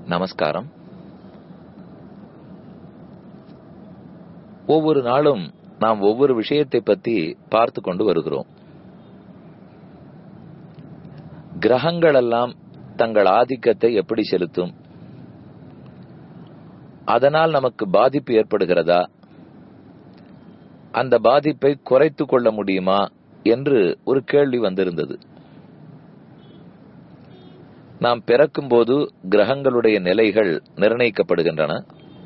நமஸ்காரம் ஒவ்வொரு நாளும் நாம் ஒவ்வொரு விஷயத்தை பத்தி பார்த்து கொண்டு வருகிறோம் கிரகங்கள் எல்லாம் தங்கள் ஆதிக்கத்தை எப்படி செலுத்தும் அதனால் நமக்கு பாதிப்பு ஏற்படுகிறதா அந்த பாதிப்பை குறைத்து கொள்ள முடியுமா என்று ஒரு கேள்வி வந்திருந்தது நாம் பிறக்கும்போது கிரகங்களுடைய நிலைகள் நிர்ணயிக்கப்படுகின்றன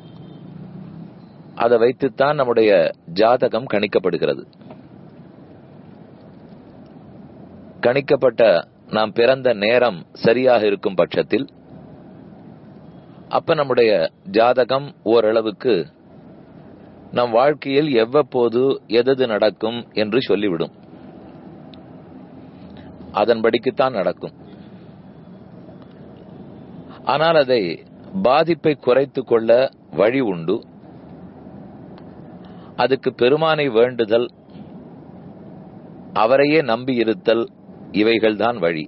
அதை வைத்துத்தான் நம்முடைய ஜாதகம் கணிக்கப்படுகிறது கணிக்கப்பட்ட நாம் பிறந்த நேரம் சரியாக இருக்கும் பட்சத்தில் அப்ப நம்முடைய ஜாதகம் ஓரளவுக்கு நம் வாழ்க்கையில் எவ்வப்போது எதது நடக்கும் என்று சொல்லிவிடும் அதன்படிக்குத்தான் நடக்கும் ஆனால் அதை பாதிப்பை குறைத்துக் கொள்ள வழி உண்டு அதுக்கு பெருமானை வேண்டுதல் அவரையே நம்பி இருத்தல் இவைகள்தான் வழி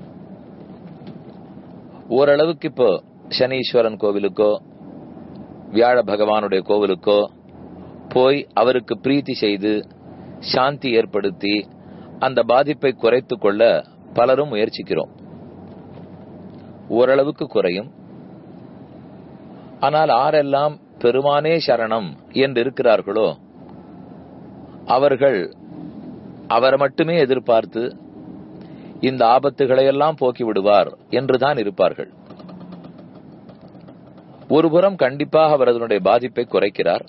ஓரளவுக்கு இப்போ சனீஸ்வரன் கோவிலுக்கோ வியாழ பகவானுடைய கோவிலுக்கோ போய் அவருக்கு பிரீத்தி செய்து சாந்தி ஏற்படுத்தி அந்த பாதிப்பை குறைத்து கொள்ள பலரும் முயற்சிக்கிறோம் ஓரளவுக்கு குறையும் ஆனால் ஆரெல்லாம் பெருமானே சரணம் என்று இருக்கிறார்களோ அவர்கள் அவரை மட்டுமே எதிர்பார்த்து இந்த ஆபத்துகளை எல்லாம் போக்கி விடுவார் என்றுதான் இருப்பார்கள் ஒருபுறம் கண்டிப்பாக அவர் அதனுடைய பாதிப்பை குறைக்கிறார்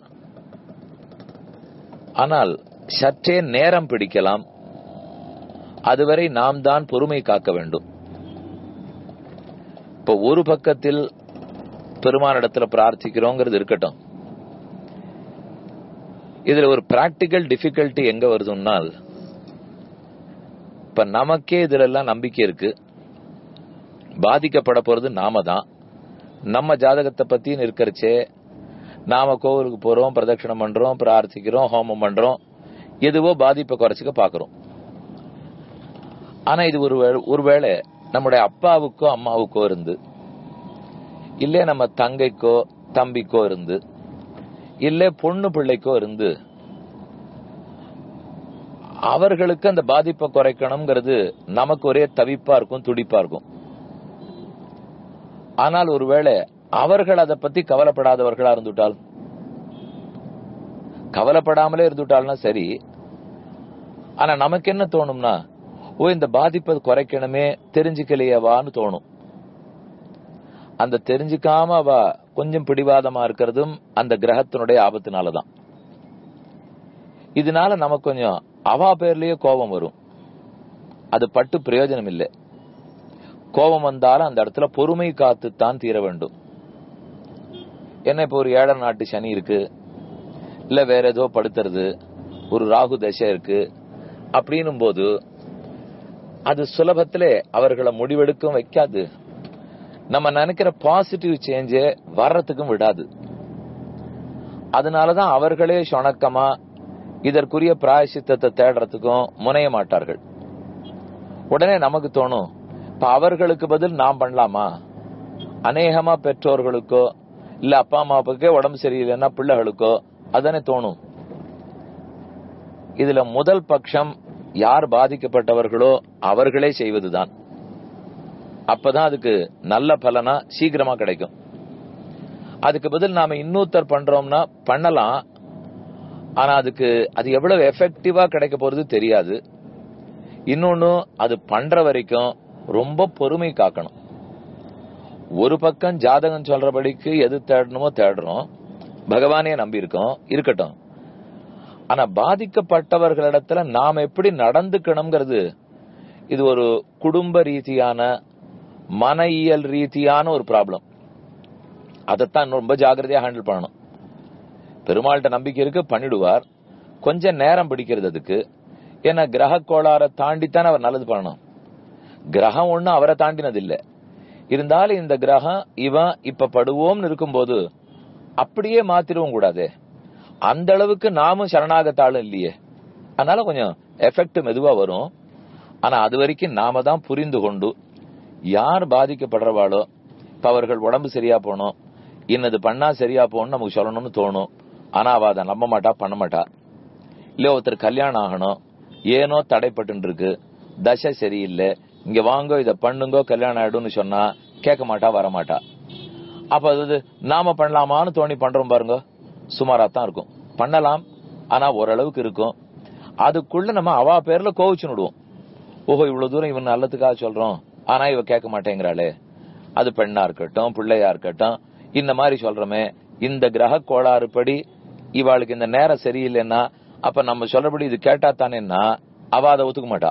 ஆனால் சற்றே நேரம் பிடிக்கலாம் அதுவரை நாம் தான் பொறுமை காக்க வேண்டும் இப்போ ஒரு பக்கத்தில் பெருமானிடத்துல பிரார்த்திக்கிறோங்கிறது இருக்கட்டும் இதுல ஒரு பிராக்டிக்கல் டிஃபிகல்ட்டி எங்க வருதுன்னால் இப்ப நமக்கே இதுல எல்லாம் நம்பிக்கை இருக்கு பாதிக்கப்பட போறது நாம தான் நம்ம ஜாதகத்தை பத்தி இருக்கிறச்சே நாம கோவிலுக்கு போறோம் பிரதட்சணம் பண்றோம் பிரார்த்திக்கிறோம் ஹோமம் பண்றோம் எதுவோ பாதிப்பை குறைச்சிக்க பாக்குறோம் ஆனா இது ஒரு ஒருவேளை நம்முடைய அப்பாவுக்கோ அம்மாவுக்கோ இருந்து இல்ல நம்ம தங்கைக்கோ தம்பிக்கோ இருந்து இல்ல பொண்ணு பிள்ளைக்கோ இருந்து அவர்களுக்கு அந்த பாதிப்பை குறைக்கணுங்கிறது நமக்கு ஒரே தவிப்பா இருக்கும் துடிப்பா இருக்கும் ஆனால் ஒருவேளை அவர்கள் அதை பத்தி கவலைப்படாதவர்களா இருந்துட்டால் கவலைப்படாமலே இருந்துட்டால்னா சரி ஆனா நமக்கு என்ன தோணும்னா ஓ இந்த பாதிப்பை குறைக்கணுமே தெரிஞ்சுக்கலையவான்னு தோணும் அந்த தெரிஞ்சுக்காம அவ கொஞ்சம் பிடிவாதமா இருக்கிறதும் அந்த கிரகத்தினுடைய ஆபத்தினாலதான் இதனால நமக்கு கொஞ்சம் அவா பேர்லயே கோபம் வரும் அது பட்டு பிரயோஜனம் இல்லை கோபம் வந்தாலும் அந்த இடத்துல பொறுமை காத்துத்தான் தீர வேண்டும் என்ன இப்ப ஒரு ஏழரை நாட்டு சனி இருக்கு இல்ல வேற ஏதோ படுத்துறது ஒரு ராகு தசை இருக்கு அப்படின்னும் போது அது சுலபத்திலே அவர்களை முடிவெடுக்கவும் வைக்காது நம்ம நினைக்கிற பாசிட்டிவ் சேஞ்ச வர்றதுக்கும் விடாது அதனாலதான் அவர்களே சொணக்கமா இதற்குரிய பிராயசித்தத்தை தேடுறதுக்கும் முனைய மாட்டார்கள் உடனே நமக்கு தோணும் இப்ப அவர்களுக்கு பதில் நாம் பண்ணலாமா அநேகமா பெற்றோர்களுக்கோ இல்ல அப்பா அம்மாவுக்கே உடம்பு சரியில்லைன்னா பிள்ளைகளுக்கோ அதானே தோணும் இதுல முதல் பட்சம் யார் பாதிக்கப்பட்டவர்களோ அவர்களே செய்வதுதான் அப்பதான் அதுக்கு நல்ல பலனா சீக்கிரமா கிடைக்கும் அதுக்கு பதில் நாம இன்னொருத்தர் பண்றோம்னா பண்ணலாம் ஆனா அதுக்கு அது எவ்வளவு எஃபெக்டிவா கிடைக்க போறது தெரியாது இன்னொன்னு அது பண்ற வரைக்கும் ரொம்ப பொறுமை காக்கணும் ஒரு பக்கம் ஜாதகம் சொல்றபடிக்கு எது தேடணுமோ தேடுறோம் பகவானே நம்பி இருக்கோம் இருக்கட்டும் ஆனா பாதிக்கப்பட்டவர்களிடத்துல நாம் எப்படி நடந்துக்கணுங்கிறது இது ஒரு குடும்ப ரீதியான மன இயல் ரீதியான ஒரு ப்ராப்ளம் அதைத்தான் ரொம்ப ஜாகிரதையா ஹேண்டில் பண்ணணும் பெருமாள்கிட்ட நம்பிக்கை இருக்கு பண்ணிடுவார் கொஞ்சம் நேரம் பிடிக்கிறது அதுக்கு ஏன்னா கிரக கோளாறை தாண்டித்தான் அவர் நல்லது பண்ணணும் கிரகம் ஒண்ணு அவரை தாண்டினது இல்ல இருந்தாலும் இந்த கிரகம் இவன் இப்ப படுவோம்னு இருக்கும்போது அப்படியே மாத்திரவும் கூடாதே அந்த அளவுக்கு நாமும் சரணாகத்தாளும் இல்லையே அதனால கொஞ்சம் எஃபெக்ட் மெதுவா வரும் ஆனா அது வரைக்கும் நாம தான் புரிந்து கொண்டு யார் பாதிக்கப்படுறவாளோ இப்ப அவர்கள் உடம்பு சரியா போகணும் இன்னது பண்ணா சரியா போகணும் நமக்கு சொல்லணும்னு தோணும் ஆனா அவ அதை நம்ப மாட்டா பண்ண மாட்டா இல்ல ஒருத்தர் கல்யாணம் ஆகணும் ஏனோ தடைப்பட்டு இருக்கு தசை சரியில்லை இங்க வாங்கோ இத பண்ணுங்கோ கல்யாணம் ஆயிடும்னு சொன்னா கேட்க மாட்டா வர மாட்டா அப்ப அது நாம பண்ணலாமான்னு தோணி பண்றோம் பாருங்க சுமாரா தான் இருக்கும் பண்ணலாம் ஆனா ஓரளவுக்கு இருக்கும் அதுக்குள்ள நம்ம அவா பேர்ல கோவிச்சு விடுவோம் ஓஹோ இவ்வளவு தூரம் இவன் நல்லதுக்காக சொல்றோம் ஆனா இவ கேட்க மாட்டேங்கிறாளே அது பெண்ணா இருக்கட்டும் பிள்ளையா இருக்கட்டும் இந்த மாதிரி சொல்றோமே இந்த கிரக கோளாறு படி இவாளுக்கு இந்த நேரம் சரியில்லைன்னா அப்ப நம்ம சொல்றபடி இது கேட்டா தானேன்னா அவ அதை ஒத்துக்க மாட்டா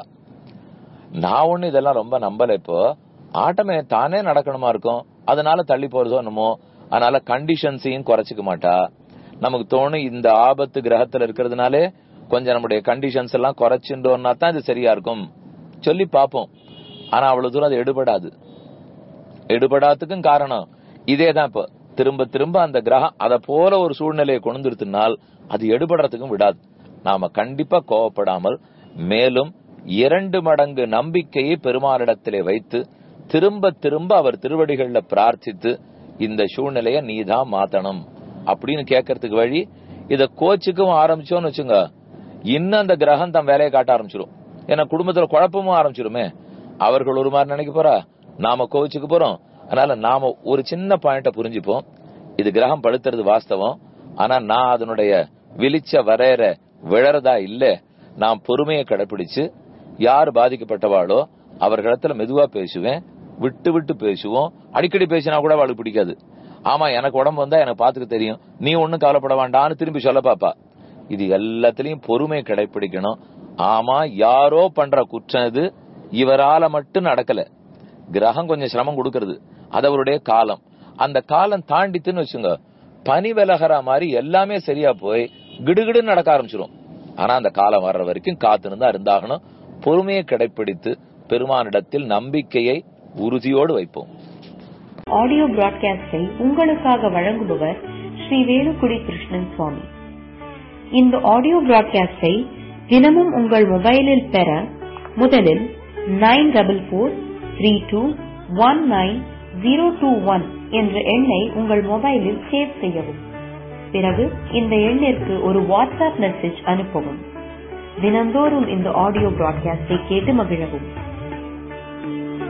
நான் ஒண்ணு இதெல்லாம் ரொம்ப நம்பல இப்போ ஆட்டமே தானே நடக்கணுமா இருக்கும் அதனால தள்ளி போறதோ என்னமோ அதனால கண்டிஷன்ஸையும் குறைச்சிக்க மாட்டா நமக்கு தோணும் இந்த ஆபத்து கிரகத்துல இருக்கிறதுனாலே கொஞ்சம் நம்முடைய கண்டிஷன்ஸ் எல்லாம் குறைச்சுட்டோம்னா தான் இது சரியா இருக்கும் சொல்லி பார்ப்போம் ஆனா அவ்வளவு தூரம் அது எடுபடாது எடுபடாததுக்கும் காரணம் இதே தான் இப்போ திரும்ப திரும்ப அந்த கிரகம் அத போல ஒரு சூழ்நிலையை கொண்டுருத்தினால் அது எடுபடுறதுக்கும் விடாது நாம கண்டிப்பா கோவப்படாமல் மேலும் இரண்டு மடங்கு நம்பிக்கையை பெருமானிடத்திலே வைத்து திரும்ப திரும்ப அவர் திருவடிகள்ல பிரார்த்தித்து இந்த சூழ்நிலைய நீதான் மாத்தணும் அப்படின்னு கேட்கறதுக்கு வழி இத கோச்சுக்கும் ஆரம்பிச்சோன்னு வச்சுங்க இன்னும் அந்த கிரகம் தன் வேலையை காட்ட ஆரம்பிச்சிடும் ஏன்னா குடும்பத்துல குழப்பமும் ஆரம்பிச்சிருமே அவர்கள் ஒரு மாதிரி நினைக்க போறா நாம கோவிச்சுக்க போறோம் அதனால நாம ஒரு சின்ன பாயிண்ட புரிஞ்சுப்போம் இது கிரகம் படுத்துறது வாஸ்தவம் ஆனா நான் அதனுடைய விழிச்ச வரையற விழறதா இல்ல நான் பொறுமையை கடைபிடிச்சு யார் பாதிக்கப்பட்டவாளோ அவர்களிடத்துல மெதுவா பேசுவேன் விட்டு விட்டு பேசுவோம் அடிக்கடி பேசினா கூட அவளுக்கு பிடிக்காது ஆமா எனக்கு உடம்பு வந்தா எனக்கு பாத்துக்க தெரியும் நீ ஒண்ணும் கவலைப்பட வேண்டாம்னு திரும்பி சொல்ல பாப்பா இது எல்லாத்துலயும் பொறுமை கடைபிடிக்கணும் ஆமா யாரோ பண்ற குற்றம் இது இவரால மட்டும் நடக்கல கிரகம் கொஞ்சம் சிரமம் கொடுக்கறது அது அவருடைய காலம் அந்த காலம் தாண்டித்துன்னு வச்சுங்க பனி விலகிற மாதிரி எல்லாமே சரியா போய் கிடுகிடுன்னு நடக்க ஆரம்பிச்சிடும் ஆனா அந்த காலம் வர்ற வரைக்கும் காத்துன்னு தான் இருந்தாகணும் பொறுமையை கடைபிடித்து பெருமானிடத்தில் நம்பிக்கையை உறுதியோடு வைப்போம் ஆடியோ பிராட்காஸ்டை உங்களுக்காக வழங்குபவர் ஸ்ரீ வேலுக்குடி கிருஷ்ணன் சுவாமி இந்த ஆடியோ பிராட்காஸ்டை தினமும் உங்கள் மொபைலில் பெற முதலில் nine double four three two one nine zero two one என்ற எண்ணை உங்கள் மொபைலில் சேவ் செய்யவும் பிறகு இந்த எண்ணிற்கு ஒரு வாட்ஸ்அப் மெசேஜ் அனுப்பவும் தினந்தோறும் இந்த ஆடியோ பிராட்காஸ்டை கேட்டு மகிழவும்